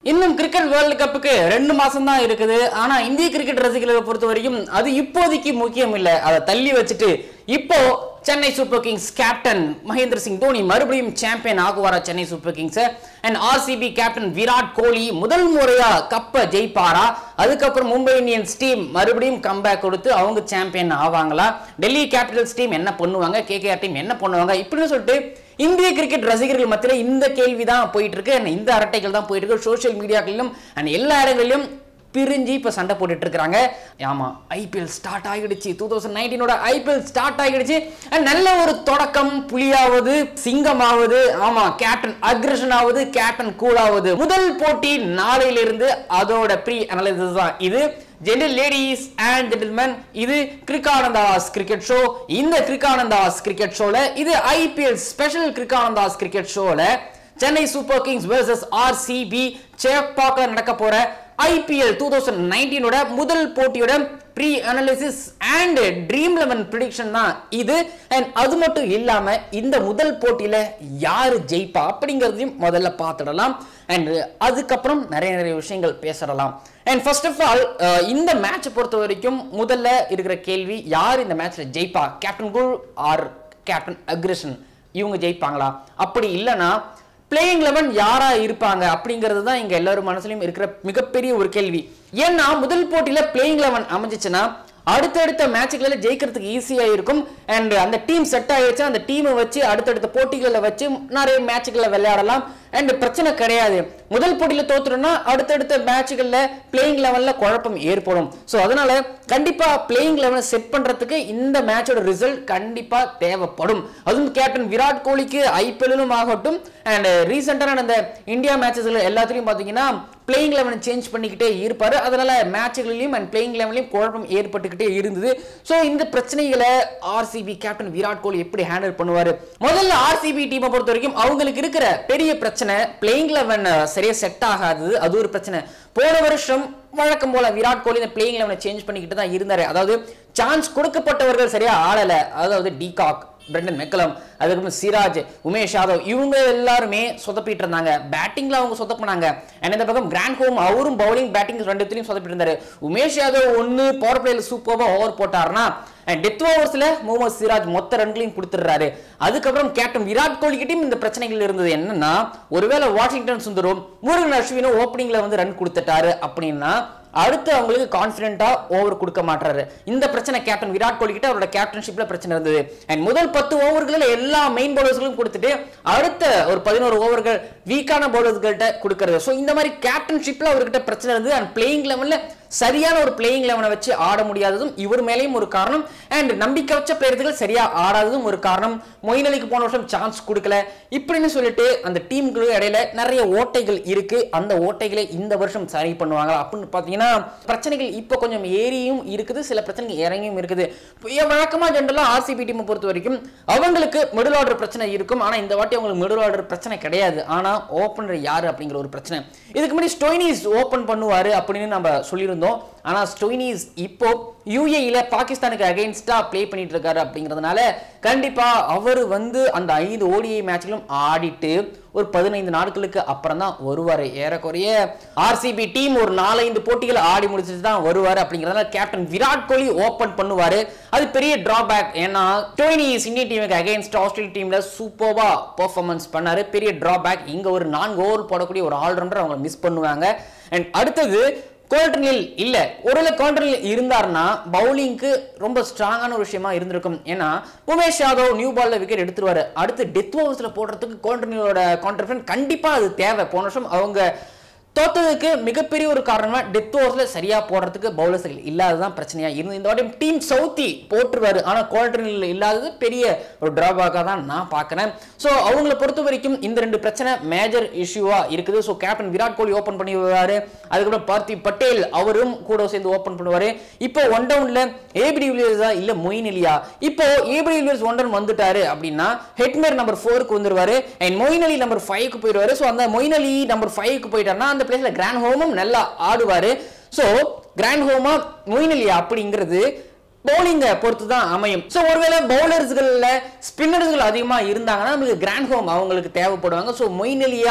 இன்னும் cricket world கப்புக்கு ரெண்டு மாசம் தான் இருக்குது ஆனா இந்திய கிரிக்கெட் ரசிகர்களை பொறுத்த வரைக்கும் அது இப்போதைக்கு முக்கியம் இல்லை அதை தள்ளி வச்சுட்டு இப்போ Chennai Super Kings captain Mahendra Singh Dhoni மறுபடியும் சாம்பியன் ஆகுவாரா Chennai Super Kings and RCB captain Virat Kohli முதல் முறையா கப்பை ஜெயிப்பாரா அதுக்கப்புறம் மும்பை இந்தியன்ஸ் டீம் மறுபடியும் கம்பேக் கொடுத்து அவங்க சாம்பியன் ஆவாங்களா டெல்லி கேபிட்டல்ஸ் டீம் என்ன பண்ணுவாங்க கேகேஆர் டீம் என்ன பண்ணுவாங்க இப்படின்னு சொல்லிட்டு இந்திய கிரிக்கெட் ரசிகர்கள் மத்தியில் இந்த கேள்வி தான் போயிட்டு இருக்கு and இந்த அரட்டைகள் தான் போயிட்டு இருக்கு சோஷியல் மீடியாக்களிலும் அண்ட் எல்லா இடங்களிலும் பிரிஞ்சு இப்போ சண்டை போட்டுட்டு இருக்காங்க ஆமா ஐபிஎல் ஸ்டார்ட் ஆகிடுச்சு டூ தௌசண்ட் நைன்டீனோட ஐபிஎல் ஸ்டார்ட் ஆகிடுச்சு and நல்ல ஒரு தொடக்கம் புலியாவது சிங்கமாவது ஆமா கேப்டன் அக்ரஷன் ஆகுது கேப்டன் கூலாவது முதல் போட்டி நாளையிலிருந்து அதோட ப்ரீ அனலிசிஸ் தான் இது ஜென்டில் லேடிஸ் அண்ட் ஜென்டில்மேன் இது கிரிக்கானந்தாஸ் கிரிக்கெட் ஷோ இந்த கிரிக்கானந்தாஸ் கிரிக்கெட் ஷோல இது ஐபிஎல் ஸ்பெஷல் கிரிக்கானந்தாஸ் கிரிக்கெட் ஷோல Chennai Super Kings versus RCB சேப்பாக்ல நடக்க போற ஐபிஎல் டூ தௌசண்ட் நைன்டீனோட முதல் போட்டியோட pre analysis and Dream Eleven prediction தான் இது அண்ட் அது மட்டும் இல்லாம இந்த முதல் போட்டியில யாரு ஜெயிப்பா அப்படிங்கிறதையும் முதல்ல பார்த்துடலாம் அண்ட் அதுக்கப்புறம் நிறைய நிறைய விஷயங்கள் பேசலாம் அண்ட் ஃபர்ஸ்ட் ஆஃப் ஆல் இந்த மேட்சை பொறுத்த வரைக்கும் முதல்ல இருக்கிற கேள்வி யார் இந்த மேட்ச்ல ஜெயிப்பா captain cool or captain aggression இவங்க ஜெயிப்பாங்களா அப்படி இல்லைன்னா பிளேயிங் லெவன் யாரா இருப்பாங்க அப்படிங்கிறது தான் இங்க எல்லாரும் மனசுலயும் இருக்கிற மிகப்பெரிய ஒரு கேள்வி ஏன்னா முதல் போட்டியில பிளேயிங் லெவன் அமைஞ்சிச்சுன்னா அடுத்தடுத்த மேட்சுகளில் ஜெயிக்கிறதுக்கு ஈஸியாக இருக்கும் அண்ட் அந்த டீம் செட் ஆயிடுச்சு அந்த டீமை வச்சு அடுத்தடுத்த போட்டிகளில் வச்சு நிறைய மேட்சுகளை விளையாடலாம் அண்ட் பிரச்சனை கிடையாது முதல் போட்டியில் தோத்துட்டோம்னா அடுத்தடுத்த மேட்சுகளில் பிளேயிங் லெவலில் குழப்பம் ஏற்படும் ஸோ அதனால கண்டிப்பாக பிளேயிங் லெவலை செட் பண்ணுறதுக்கு இந்த மேட்சோட ரிசல்ட் கண்டிப்பாக தேவைப்படும் அதுவும் கேப்டன் விராட் கோலிக்கு ஐபிஎல்லும் ஆகட்டும் அண்ட் ரீசெண்டாக நடந்த இந்தியா மேட்சஸ்ல எல்லாத்துலையும் பார்த்தீங்கன்னா பிளேயிங் லெவனை சேஞ்ச் பண்ணிக்கிட்டே இருப்பாரு அதனால மேட்சுகளிலும் அண்ட் பிளேயிங் லெவலையும் குழப்பம் ஏற்பட்டுக்கிட்டே இருந்தது ஸோ இந்த பிரச்சனைகளை ஆர்சிபி கேப்டன் விராட் கோலி எப்படி ஹேண்டில் பண்ணுவாரு முதல்ல ஆர்சிபி டீமை பொறுத்த வரைக்கும் அவங்களுக்கு இருக்கிற பெரிய பிரச்சனை பிளேயிங் லெவன் சரியா செட் ஆகாது அது ஒரு பிரச்சனை போன வருஷம் வழக்கம் போல விராட் கோலி இந்த பிளேயிங் லெவனை சேஞ்ச் பண்ணிக்கிட்டு தான் இருந்தாரு அதாவது சான்ஸ் கொடுக்கப்பட்டவர்கள் சரியா ஆளல அதாவது டிகாக் பிரெண்டன் மெக்கலம் அதுக்கப்புறம் சிராஜ் உமேஷ் யாதவ் இவங்க எல்லாருமே சொதப்பிட்டு இருந்தாங்க பேட்டிங்ல அவங்க சொதப்பினாங்க அண்ட் இந்த பக்கம் கிராண்ட் ஹோம் அவரும் பவுலிங் பேட்டிங் ரெண்டுத்திலையும் சொதப்பிட்டு இருந்தாரு உமேஷ் யாதவ் ஒன்னு பவர் பிளேல சூப்பராக ஓவர் போட்டாருன்னா அண்ட் டெத் ஓவர்ஸ்ல முகமது சிராஜ் மொத்த ரன்களையும் கொடுத்துடுறாரு அதுக்கப்புறம் கேப்டன் விராட் கோலி கிட்டயும் இந்த பிரச்சனைகள் இருந்தது என்னன்னா ஒருவேளை வாஷிங்டன் சுந்தரும் முருகன் அஸ்வினும் ஓப்பனிங்ல வந்து ரன் கொடுத்துட்டாரு அப்படின்னா அடுத்து அவங்களுக்கு கான்பிடண்டா ஓவர் கொடுக்க மாட்டாரு இந்த பிரச்சனை கேப்டன் விராட் கோலி கிட்ட அவரோட கேப்டன்ஷிப்ல பிரச்சனை இருந்தது அண்ட் முதல் பத்து ஓவர்களில் எல்லா மெயின் பவுலர்ஸ்களும் கொடுத்துட்டு அடுத்த ஒரு பதினோரு ஓவர்கள் வீக்கான பவுலர்ஸ்கள்ட்ட கொடுக்கறது ஸோ இந்த மாதிரி கேப்டன்ஷிப்ல அவர்கிட்ட பிரச்சனை இருந்தது அண்ட் பிளேயிங் லெவல்ல சரியான ஒரு பிளேயிங் லெவனை வச்சு ஆட முடியாததும் இவர் மேலேயும் ஒரு காரணம் அண்ட் நம்பிக்கை வச்ச பிளேயர்கள் சரியா ஆடாததும் ஒரு காரணம் மொயின் அலிக்கு போன வருஷம் சான்ஸ் கொடுக்கல இப்படின்னு சொல்லிட்டு அந்த டீமுக்கு இடையில நிறைய ஓட்டைகள் இருக்கு அந்த ஓட்டைகளை இந்த வருஷம் சரி பண்ணுவாங்க அப்படின்னு பார்த்தீங்கன்னா பிரச்சனைகள் இப்போ கொஞ்சம் ஏறியும் இருக்குது சில பிரச்சனைகள் இறங்கியும் இருக்குது வழக்கமாக ஜென்ரலாக ஆர்சிபி டீமை பொறுத்த வரைக்கும் அவங்களுக்கு மிடில் ஆர்டர் பிரச்சனை இருக்கும் ஆனால் இந்த வாட்டி அவங்களுக்கு மிடில் ஆர்டர் பிரச்சனை கிடையாது ஆனால் ஓப்பனர் யார் அப்படிங்கிற ஒரு பிரச்சனை இதுக்கு முன்னாடி ஸ்டோயினிஸ் ஓப்பன் பண்ணுவார் அப்படின்னு நம்ம சொல்லியிருந்தோம் ஆனால் ஸ்டோயினிஸ் இப்போ யூஏஇல பாகிஸ்தானுக்கு அகைன்ஸ்டா ப்ளே பண்ணிட்டு இருக்காரு அப்படிங்கிறதுனால கண்டிப்பா அவர் வந்து அந்த ஐந்து ஓடிஐ மேட்ச்களும் ஆடிட்டு ஒரு பதினைந்து நாட்களுக்கு அப்புறம் தான் வருவார் ஏறக்குறைய ஆர்சிபி டீம் ஒரு நாலஞ்சு போட்டிகள் ஆடி முடிச்சுட்டு தான் வருவார் அப்படிங்கிறதுனால கேப்டன் விராட் கோலி ஓப்பன் பண்ணுவார் அது பெரிய டிராபேக் ஏன்னா டோனிஸ் இந்தியன் டீமுக்கு அகைன்ஸ்ட் ஆஸ்திரேலியா டீம்ல சூப்பர்வா பெர்ஃபார்மன்ஸ் பண்ணாரு பெரிய டிராபேக் இங்க ஒரு நான்கு ஓவர் போடக்கூடிய ஒரு ஆல்ரவுண்டர் அவங்க மிஸ் பண்ணுவாங்க அண்ட் அடுத்தது கோல்டர்னில் இல்ல ஒருவேளை கோல்டர்னில் இருந்தாருன்னா பவுலிங்க்கு ரொம்ப ஸ்ட்ராங்கான ஒரு விஷயமா இருந்திருக்கும் ஏன்னா உமேஷ் யாதவ் நியூ பால்ல விக்கெட் எடுத்துருவாரு அடுத்து டெத் ஓவர்ஸ்ல போடுறதுக்கு கோல்டர்னிலோட கான்ட்ரிபியூஷன் கண்டிப்பா அது தேவை போன வருஷம் அவங்க தோத்ததுக்கு மிகப்பெரிய ஒரு காரணமா டெத் ஓவர்ஸ்ல சரியா போடுறதுக்கு பவுலர்ஸ்கள் இல்லாததான் பிரச்சனையா இருந்து இந்த வாட்டி டீம் சவுத்தி போட்டுருவாரு ஆனா குவார்டர்னில் இல்லாதது பெரிய ஒரு டிராபேக்காக தான் நான் பார்க்கறேன் ஸோ அவங்கள பொறுத்த வரைக்கும் இந்த ரெண்டு பிரச்சனை மேஜர் இஷ்யூவா இருக்குது so captain Virat Kohli open பண்ணி வருவாரு அதுக்கப்புறம் பார்த்திவ் பட்டேல் அவரும் கூட சேர்ந்து ஓப்பன் பண்ணுவாரு இப்போ ஒன் டவுன்ல ஏபிடி வில்லியர்ஸா இல்ல மொயின் அலியா இப்போ ஏபிடி வில்லியர்ஸ் ஒன் டவுன் வந்துட்டாரு அப்படின்னா ஹெட்மேர் நம்பர் ஃபோருக்கு வந்துருவாரு அண்ட் மொயின் அலி நம்பர் ஃபைவ்க்கு போயிடுவாரு ஸோ அந்த மொயின் அலி நம்பர் ஃபைவ்க்கு போயிட்டாருன்னா அந்த பிளேஸ்ல கிராண்ட் ஹோமும் நல்லா ஆடுவாரு ஸோ கிராண்ட் ஹோமா மொயின் அலியா அப்படிங்கிறது பவுலிங்கை பொறுத்து தான் அமையும் ஸோ ஒருவேளை பவுலர்ஸ்களில் ஸ்பின்னர்ஸ்கள் அதிகமாக இருந்தாங்கன்னா நமக்கு கிராண்ட் ஹோம் அவங்களுக்கு தேவைப்படுவாங்க ஸோ மொயின் அலியா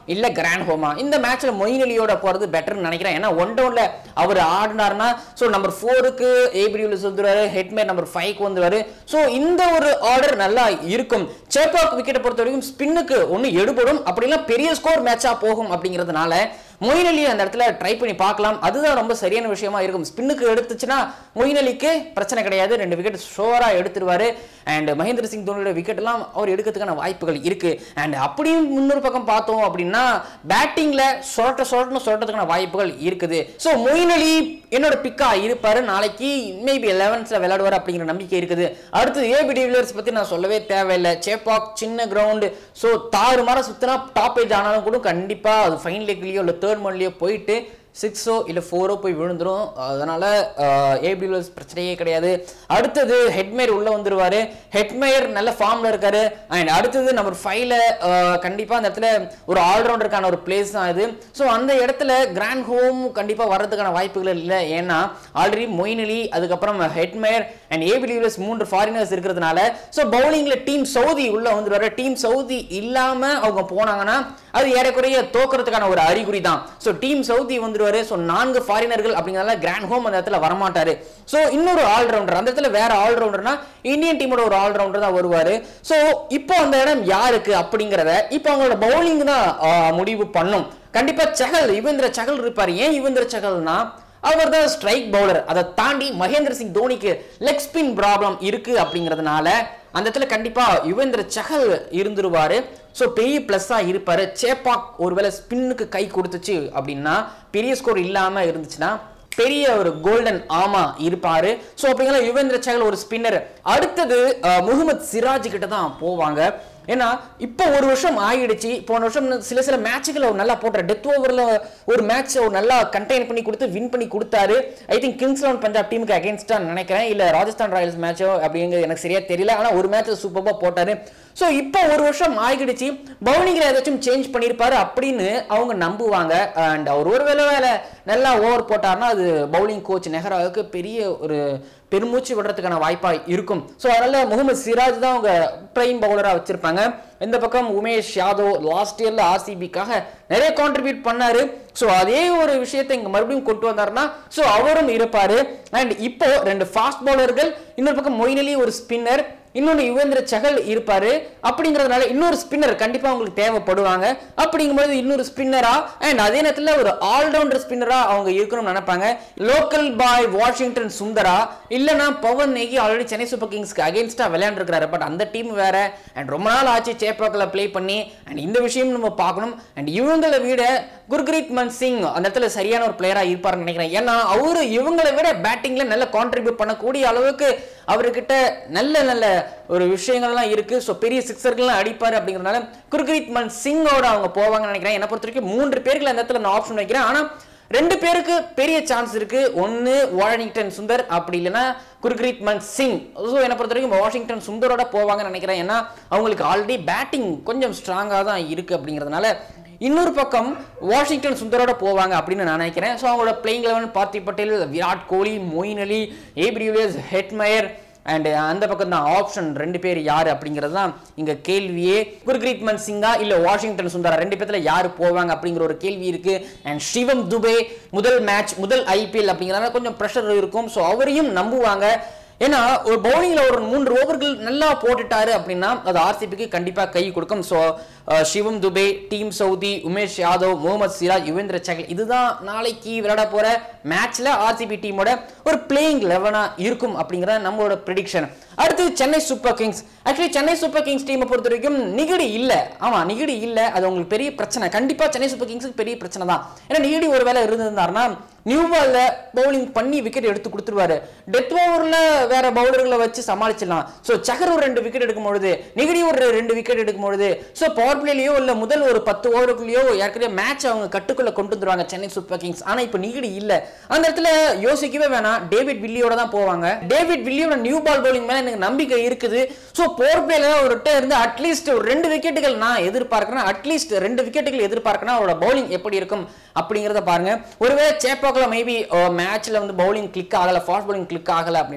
இல்ல கிராண்ட் ஹோமா இந்த மேட்ச்ல மொயின் அலியோட போறது பெட்டர்னு நினைக்கிறேன் ஏன்னா ஒன் டவுன்ல அவர் ஆடினார்னா ஸோ நம்பர் ஃபோருக்கு ஏபிடியூலிஸ் வந்துருவாரு ஹெட்மேர் நம்பர் ஃபைவ்க்கு வந்துருவாரு ஸோ இந்த ஒரு ஆர்டர் நல்லா இருக்கும் சேப்பாக் விக்கெட்டை பொறுத்த வரைக்கும் ஸ்பின்னுக்கு ஒன்று எடுபடும் அப்படிலாம் பெரிய ஸ்கோர் மேட்சா போகும் அப்படிங்கிறதுனால மொயின் அலி அந்த இடத்துல ட்ரை பண்ணி பார்க்கலாம் அதுதான் ரொம்ப சரியான விஷயமா இருக்கும் ஸ்பின்னுக்கு எடுத்துச்சுன்னா மொயின் அலிக்கு பிரச்சனை கிடையாது ரெண்டு விக்கெட் ஷோரா எடுத்துருவாரு அண்ட் மகேந்திர சிங் தோனியோட விக்கெட் எல்லாம் அவர் எடுக்கிறதுக்கான வாய்ப்புகள் இருக்கு அண்ட் அப்படியும் முன்னொரு பக்கம் பார்த்தோம் அப்படின்னா பேட்டிங்ல சொரட்ட சொரட்டணும் சொரட்டதுக்கான வாய்ப்புகள் இருக்குது ஸோ மொயின் அலி என்னோட பிக்கா இருப்பாரு நாளைக்கு மேபி லெவன்ஸ்ல விளையாடுவார் அப்படிங்கிற நம்பிக்கை இருக்குது அடுத்து ஏபி டிவிலியர்ஸ் பத்தி நான் சொல்லவே தேவையில்லை சேப்பாக் சின்ன கிரவுண்டு ஸோ தாறு மாற சுத்தினா டாப் ஏஜ் ஆனாலும் கூட கண்டிப்பா அது ஃபைன் லெக்லயோ இல்லை தேர்ட் மன்லயோ போயிட்டு சிக்ஸோ இல்லை ஃபோரோ போய் விழுந்துரும் அதனால ஏபிடியூலர்ஸ் பிரச்சனையே கிடையாது அடுத்தது ஹெட்மேயர் உள்ள வந்துருவாரு ஹெட்மேயர் நல்ல ஃபார்ம்ல இருக்காரு அண்ட் அடுத்தது நம்பர் ஃபைவ்ல கண்டிப்பா அந்த இடத்துல ஒரு ஆல்ரவுண்டருக்கான ஒரு பிளேஸ் தான் இது ஸோ அந்த இடத்துல கிராண்ட் ஹோம் கண்டிப்பா வர்றதுக்கான வாய்ப்புகள் இல்லை ஏன்னா ஆல்ரெடி மொயின் அலி அதுக்கப்புறம் ஹெட்மேயர் அண்ட் ஏபிடியூலர்ஸ் மூன்று ஃபாரினர்ஸ் இருக்கிறதுனால ஸோ பவுலிங்ல டீம் சவுதி உள்ள வந்துருவாரு டீம் சவுதி இல்லாம அவங்க போனாங்கன்னா அது ஏறக்குறைய தோக்கிறதுக்கான ஒரு அறிகுறி தான் ஸோ டீம் சவுதி வந்துருவாரு ஸோ நான்கு ஃபாரினர்கள் அப்படிங்கிறதால கிராண்ட் ஹோம் அந்த இடத்துல வரமாட்டாரு ஸோ இன்னொரு ஆல்ரவுண்டர் அந்த இடத்துல வேற ஆல்ரவுண்டர்னா இந்தியன் டீமோட ஒரு ஆல்ரவுண்டர் தான் வருவாரு ஸோ இப்போ அந்த இடம் யாருக்கு அப்படிங்கிறத இப்போ அவங்களோட பவுலிங் தான் ஆஹ், முடிவு பண்ணும் கண்டிப்பா சகல் யுவேந்திர சகல் இருப்பார் ஏன் யுவேந்திர சகல்னா அவர் தான் ஸ்ட்ரைக் பவுலர் அதை தாண்டி மகேந்திர சிங் தோனிக்கு லெக் ஸ்பின் ப்ராப்ளம் இருக்கு அப்படிங்கிறதுனால அந்த இடத்துல கண்டிப்பா யுவேந்திர சஹல் இருந்துருவாரு ஸோ பெரிய பிளஸ்ஸா இருப்பாரு சேப்பாக் ஒருவேளை ஸ்பின்னுக்கு கை கொடுத்துச்சு அப்படின்னா பெரிய ஸ்கோர் இல்லாம இருந்துச்சுன்னா பெரிய ஒரு கோல்டன் ஆமா இருப்பாரு ஸோ அப்படிங்கிற யுவேந்திர சஹல் ஒரு ஸ்பின்னர் அடுத்தது அஹ், முகமது சிராஜ் கிட்ட தான் போவாங்க ஏன்னா இப்போ ஒரு வருஷம் ஆயிடுச்சு போன வருஷம் சில சில மேட்சுகளை அவர் நல்லா போட்டார் டெத் ஓவரில் ஒரு மேட்ச் அவர் நல்லா கண்டெயின் பண்ணி கொடுத்து வின் பண்ணி கொடுத்தாரு I think Kings Eleven Punjab டீமுக்கு அகேன்ஸ்டா நினைக்கிறேன் இல்லை ராஜஸ்தான் ராயல்ஸ் மேட்சோ அப்படிங்கிறது எனக்கு சரியா தெரியல ஆனால் ஒரு மேட்ச் சூப்பராக போட்டாரு ஸோ இப்போ ஒரு வருஷம் ஆகிடுச்சு பவுலிங்கில் ஏதாச்சும் சேஞ்ச் பண்ணியிருப்பாரு அப்படின்னு அவங்க நம்புவாங்க அண்ட் அவர் ஒரு வேளை வேலை நல்லா ஓவர் போட்டார்னா அது பவுலிங் கோச் நெஹராவுக்கு பெரிய ஒரு பெருமூச்சு விடுறதுக்கான வாய்ப்பா இருக்கும் ஸோ அதனால முகமது சிராஜ் தான் அவங்க பிரைம் பவுலரா வச்சிருப்பாங்க இந்த பக்கம் உமேஷ் யாதவ் லாஸ்ட் இயர்ல ஆர்சிபிக்காக நிறைய கான்ட்ரிபியூட் பண்ணாரு ஸோ அதே ஒரு விஷயத்தை இங்க மறுபடியும் கொண்டு வந்தாருன்னா ஸோ அவரும் இருப்பாரு அண்ட் இப்போ ரெண்டு ஃபாஸ்ட் பவுலர்கள் இன்னொரு பக்கம் மொயின் அலி ஒரு ஸ்பின்னர் இன்னொன்று யுவேந்திர சகல் இருப்பாரு அப்படிங்கிறதுனால இன்னொரு ஸ்பின்னர் கண்டிப்பா உங்களுக்கு தேவைப்படுவாங்க அப்படிங்கும்போது இன்னொரு ஸ்பின்னரா அண்ட் அதே நேரத்தில் ஒரு ஆல்ரவுண்டர் ஸ்பின்னரா அவங்க இருக்கணும்னு நினைப்பாங்க லோக்கல் பாய் வாஷிங்டன் சுந்தரா இல்லைன்னா பவன் நேகி ஆல்ரெடி சென்னை சூப்பர் கிங்ஸ்க்கு அகேன்ஸ்டா விளையாண்டுருக்காரு பட் அந்த டீம் வேற அண்ட் ரொம்ப நாள் ஆச்சு சேப்பாக்கில் ப்ளே பண்ணி அண்ட் இந்த விஷயம் நம்ம பார்க்கணும் அண்ட் இவங்களை விட குர்கிரீத் மன் சிங் அந்த இடத்துல சரியான ஒரு பிளேயரா இருப்பாருன்னு நினைக்கிறேன் ஏன்னா அவரு இவங்களை விட பேட்டிங்ல நல்ல கான்ட்ரிபியூட் பண்ணக்கூடிய அளவுக்கு அவர்கிட்ட நல்ல நல்ல ஒரு விஷயங்கள்லாம் இருக்கு ஸோ பெரிய சிக்ஸர்கள்லாம் அடிப்பாரு அப்படிங்கிறதுனால குர்கிரீத் மன் சிங்கோட அவங்க போவாங்கன்னு நினைக்கிறேன் என்னை பொறுத்த வரைக்கும் மூன்று பேருக்கு அந்த இடத்துல நான் ஆப்ஷன் வைக்கிறேன் ஆனா ரெண்டு பேருக்கு பெரிய சான்ஸ் இருக்கு ஒன்னு வாஷிங்டன் சுந்தர் அப்படி இல்லைன்னா குர்கிரீத் மன் சிங் ஸோ என்னை பொறுத்த வரைக்கும் வாஷிங்டன் சுந்தரோட போவாங்கன்னு நினைக்கிறேன் ஏன்னா அவங்களுக்கு ஆல்ரெடி பேட்டிங் கொஞ்சம் ஸ்ட்ராங்காக தான் இருக்கு அப்படிங்கிறதுனால இன்னொரு பக்கம் வாஷிங்டன் சுந்தரோட போவாங்க அப்படின்னு நான் நினைக்கிறேன் ஸோ அவங்களோட playing eleven Parthiv Patel Virat Kohli Moeen Ali AB de Villiers Hetmyer and அந்த பக்கம் தான் ஆப்ஷன் ரெண்டு பேர் யாரு அப்படிங்கிறது தான் இங்க கேள்வியே குர்கிரீத் மன் சிங்கா இல்ல வாஷிங்டன் சுந்தரா ரெண்டு பேர்த்துல யாரு போவாங்க அப்படிங்கிற ஒரு கேள்வி இருக்கு அண்ட் சிவம் துபே முதல் மேட்ச் முதல் ஐபிஎல் அப்படிங்கிறதுனால கொஞ்சம் ப்ரெஷர் இருக்கும் ஸோ அவரையும் நம்புவாங்க ஏன்னா ஒரு பவுலிங்ல ஒரு மூன்று ஓவர்கள் நல்லா போட்டுட்டாரு அப்படின்னா அது ஆர்சிபிக்கு கண்டிப்பா கை கொடுக்கும் so Shivam Dube Tim Southee Umesh Yadav Mohammed Siraj Yuzvendra Chahal இதுதான் நாளைக்கு விளையாட போற மேட்ச்ல ஆர்சிபி டீமோட ஒரு பிளேயிங் லெவனா இருக்கும் அப்படிங்கிறத நம்மளோட ப்ரிடிக்ஷன் அடுத்து Chennai Super Kings actually Chennai Super Kings டீமை பொறுத்த வரைக்கும் நிகடி இல்ல ஆமா நிகடி இல்ல அது உங்களுக்கு பெரிய பிரச்சனை கண்டிப்பா சென்னை சூப்பர் கிங்ஸுக்கு பெரிய பிரச்சனை தான் ஏன்னா நிகடி ஒரு வேலை இருந்திருந்தாருன்னா நியூ பால்ல பவுலிங் பண்ணி விக்கெட் எடுத்து கொடுத்துருவாரு டெத் ஓவர்ல வேற பவுலர்களை வச்சு சமாளிச்சிடலாம் ஸோ சஹர் ஒரு ரெண்டு விக்கெட் எடுக்கும் பொழுது நிகடி ஒரு ரெண்டு விக்கெட் எடுக்கும் பொழுது ஸோ பவர் பிளேலயோ இல்ல முதல் ஒரு பத்து ஓவருக்குள்ளேயோ ஏற்கனவே மேட்ச் அவங்க கட்டுக்குள்ள கொண்டு வந்துருவாங்க சென்னை சூப்பர் கிங்ஸ் ஆனா இப்போ நிகடி இல்ல அந்த இடத்துல யோசிக்கவே வேணாம் டேவிட் வில்லியோட தான் போவாங்க டேவிட் வில்லியோட நியூ பால் பவுலிங் மேல எனக்கு நம்பிக்கை இருக்குது ஸோ பவர் பிளேல அவர்கிட்ட இருந்து அட்லீஸ்ட் ஒரு ரெண்டு விக்கெட்டுகள் நான் எதிர்பார்க்கிறேன் அட்லீஸ்ட் ரெண்டு விக்கெட்டுகள் எதிர்பார்க்கணும் அவரோட பவுலிங் எப்படி இருக்கும் அப்படிங்கிறத பாருங்க ஒருவேளை சேப்பாக்கில் மேபி மேட்ச்ல வந்து பவுலிங் கிளிக் ஆகல ஃபாஸ்ட் பவுலிங் கிளிக் ஆகல அப்படின்னா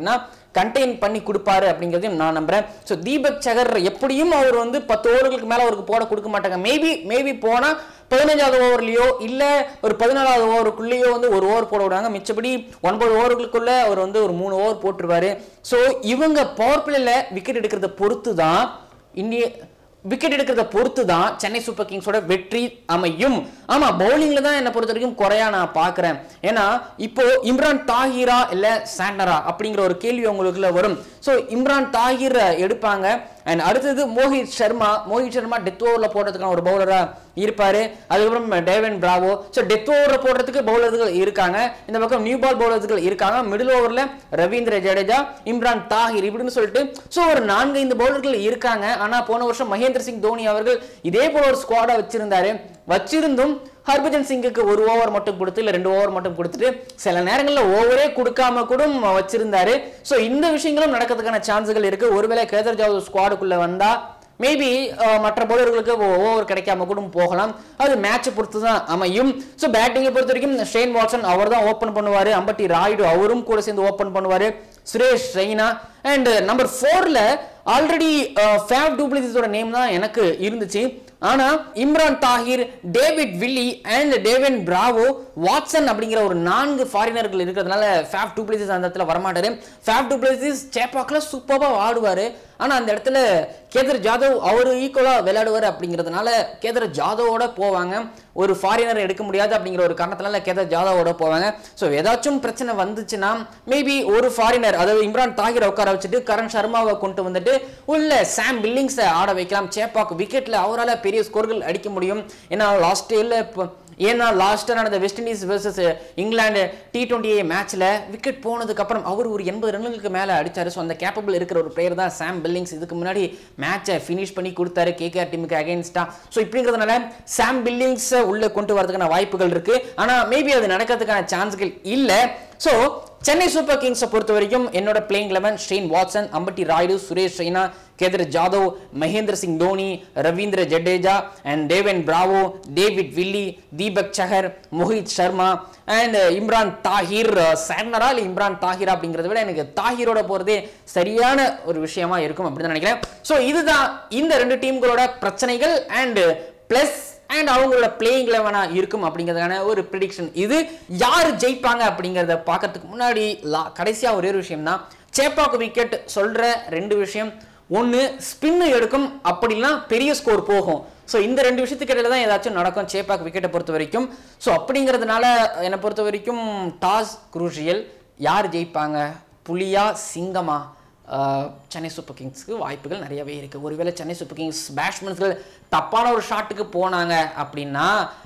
கண்டெயின் பண்ணி கொடுப்பாரு அப்படிங்கிறதையும் நான் நம்புறேன் ஸோ தீபக் சகர் எப்படியும் அவர் வந்து பத்து ஓவர்களுக்கு மேல அவருக்கு போட கொடுக்க மாட்டாங்க மேபி மேபி போனா பதினஞ்சாவது ஓவர்லயோ இல்ல ஒரு பதினாலாவது ஓவருக்குள்ளேயோ வந்து ஒரு ஓவர் போட விடுவாங்க மிச்சபடி ஒன்பது ஓவர்களுக்குள்ள அவர் வந்து ஒரு மூணு ஓவர் போட்டுருவாரு ஸோ இவங்க பவர் பிளேல விக்கெட் எடுக்கிறத பொறுத்து தான் இந்திய விக்கெட் எடுக்கிறத பொறுத்து தான் சென்னை சூப்பர் கிங்ஸோட வெற்றி அமையும் ஆமா பவுலிங்ல தான் என்னை பொறுத்த வரைக்கும் குறையா நான் பார்க்கறேன் ஏன்னா இப்போ இம்ரான் தாஹிரா இல்ல சாண்டரா அப்படிங்கிற ஒரு கேள்வி உங்களுக்குள்ள வரும் ஸோ இம்ரான் தாஹிரை எடுப்பாங்க அண்ட் அடுத்தது மோஹித் சர்மா மோஹித் சர்மா டெத் ஓவரில் போடுறதுக்கான ஒரு பவுலரா இருப்பாரு அதுக்கப்புறம் டேவன் பிராவோ ஸோ டெத் ஓவரில் போடுறதுக்கு பவுலர்கள் இருக்காங்க இந்த பக்கம் நியூ பால் பவுலர்கள் இருக்காங்க மிடில் ஓவரில் ரவீந்திர ஜடேஜா இம்ரான் தாஹிர் இப்படின்னு சொல்லிட்டு ஸோ ஒரு நான்கு ஐந்து பவுலர்கள் இருக்காங்க ஆனா போன வருஷம் மகேந்திர சிங் தோனி அவர்கள் இதே போல ஒரு ஸ்குவாடா வச்சிருந்தாரு வச்சிருந்தும் ஹர்பஜன் சிங்குக்கு ஒரு ஓவர் மட்டும் கொடுத்து இல்ல ரெண்டு ஓவர் மட்டும் கொடுத்துட்டு சில நேரங்களில் ஓவரே கொடுக்காம கூட வச்சிருந்தாரு ஸோ இந்த விஷயங்களும் நடக்கிறதுக்கான சான்சுகள் இருக்கு ஒருவேளை கேதர் ஜாதவ் ஸ்குவாடுக்குள்ள வந்தா மேபி மற்ற பவுலர்களுக்கு ஓவர் கிடைக்காம கூட போகலாம் அது மேட்சை பொறுத்து தான் அமையும் ஸோ பேட்டிங்கை பொறுத்த வரைக்கும் ஷேன் வாட்சன் அவர் தான் ஓப்பன் பண்ணுவார் அம்பட்டி ராயுடு அவரும் கூட சேர்ந்து ஓப்பன் பண்ணுவார் சுரேஷ் ரெய்னா அண்ட் நம்பர் ஃபோரில் ஆல்ரெடி ஃபேவ் டூப்ளிசிஸோட நேம் தான் எனக்கு இருந்துச்சு ஆனா Imran Tahir David Willey and Dwayne Bravo Watson அப்படிங்கிற ஒரு நான்கு ஃபாரினர்கள் இருக்கிறதுனால ஃபேவ் டூப்ளிசிஸ் அந்த இடத்துல வரமாட்டாரு ஃபேவ் டூப்ளிசிஸ் சேப்பாக்கில் சூப்பராக ஆடுவார் ஆனா அந்த இடத்துல கேதர் ஜாதவ் அவர் ஈக்குவலா விளையாடுவார் அப்படிங்கிறதுனால கேதர் ஜாதவோட போவாங்க ஒரு ஃபாரினர் எடுக்க முடியாது அப்படிங்கிற ஒரு காரணத்தினால கேதர் ஜாதவோட போவாங்க ஸோ ஏதாச்சும் பிரச்சனை வந்துச்சுன்னா மேபி ஒரு ஃபாரினர் அதாவது இம்ரான் தாகிரை உட்கார வச்சுட்டு கரண் சர்மாவை கொண்டு வந்துட்டு உள்ள சாம் பில்லிங்ஸை ஆட வைக்கலாம் சேப்பாக் விக்கெட்ல அவரால் பெரிய ஸ்கோர்கள் அடிக்க முடியும் ஏன்னா லாஸ்ட் இயர்ல இப்போ ஏன்னா லாஸ்ட்டாக நடந்த West Indies versus England T twenty மேட்ச்ல விக்கெட் போனதுக்கு அப்புறம் அவர் ஒரு எண்பது ரன்களுக்கு மேலே அடிச்சாரு ஸோ அந்த கேப்பபிள் இருக்கிற ஒரு பிளேயர் தான் சாம் பில்லிங்ஸ் இதுக்கு முன்னாடி மேட்சை ஃபினிஷ் பண்ணி கொடுத்தாரு கேகேஆர் டீமுக்கு அகைன்ஸ்டா ஸோ இப்படிங்கிறதுனால சாம் பில்லிங்ஸை உள்ள கொண்டு வரதுக்கான வாய்ப்புகள் இருக்கு ஆனால் மேபி அது நடக்கிறதுக்கான சான்ஸ்கள் இல்லை ஸோ சென்னை சூப்பர் கிங்ஸை பொறுத்த வரைக்கும் என்னோட playing eleven Shane Watson Ambati Rayudu Suresh Raina Kedar Jadhav Mahendra Singh Dhoni Ravindra Jadeja and Dwayne Bravo David Willey Deepak Chahar Mohit Sharma and Imran Tahir சார்னரா இல்லை இம்ரான் தாஹிரா அப்படிங்கிறத விட எனக்கு தாஹிரோட போகிறதே சரியான ஒரு விஷயமா இருக்கும் அப்படின்னு நினைக்கிறேன் ஸோ இதுதான் இந்த ரெண்டு டீம்களோட பிரச்சனைகள் அண்ட் ப்ளஸ் அண்ட் அவங்களோட பிளேயிங் லெவனா இருக்கும் அப்படிங்கிறதுக்கான ஒரு ப்ரிடிக்ஷன் இது யார் ஜெயிப்பாங்க அப்படிங்கிறத பார்க்கறதுக்கு முன்னாடி லா கடைசியாக ஒரே ஒரு விஷயம் தான் சேப்பாக்கு விக்கெட் சொல்ற ரெண்டு விஷயம் ஒன்று ஸ்பின்னு எடுக்கும் அப்படின்னா பெரிய ஸ்கோர் போகும் ஸோ இந்த ரெண்டு விஷயத்துக்கு இடையில தான் ஏதாச்சும் நடக்கும் சேப்பாக் விக்கெட்டை பொறுத்த வரைக்கும் ஸோ அப்படிங்கிறதுனால என்னை பொறுத்த வரைக்கும் டாஸ் குரூஷியல் யார் ஜெயிப்பாங்க புலியா சிங்கமா ஆஹ் சென்னை சூப்பர் கிங்ஸ்க்கு வாய்ப்புகள் நிறையவே இருக்குது ஒருவேளை சென்னை சூப்பர் கிங்ஸ் பேட்ஸ்மேன்ஸ்கள் தப்பான ஒரு ஷாட்டுக்கு போனாங்க அப்படின்னா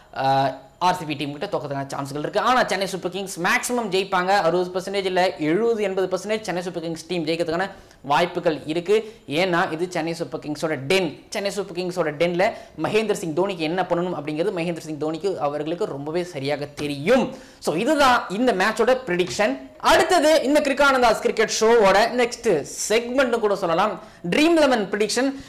ஆர்சிபி டீம் கிட்ட தோக்கிறதுக்கான சான்ஸ்கள் இருக்குது ஆனால் சென்னை சூப்பர் கிங்ஸ் மேக்ஸிமம் ஜெயிப்பாங்க அறுபது பர்சன்டேஜ் இல்லை எழுபது எண்பது percentage Chennai Super Kings team ஜெயிக்கிறதுக்கான வாய்ப்புகள் இருக்குது ஏன்னா இது சென்னை சூப்பர் கிங்ஸோட டென் சென்னை சூப்பர் கிங்ஸோட டென்ல மகேந்திர சிங் தோனிக்கு என்ன பண்ணணும் அப்படிங்கிறது மகேந்திர சிங் தோனிக்கு அவர்களுக்கு ரொம்பவே சரியாக தெரியும் ஸோ இதுதான் இந்த மேட்சோட ப்ரிடிக்ஷன் அடுத்தது இந்த கிரிக்கானந்தாஸ் கிரிக்கெட் ஷோவோட நெக்ஸ்ட் செக்மெண்ட் கூட சொல்லலாம் ட்ரீம் லெவன் ப்ரிடிக்ஷன்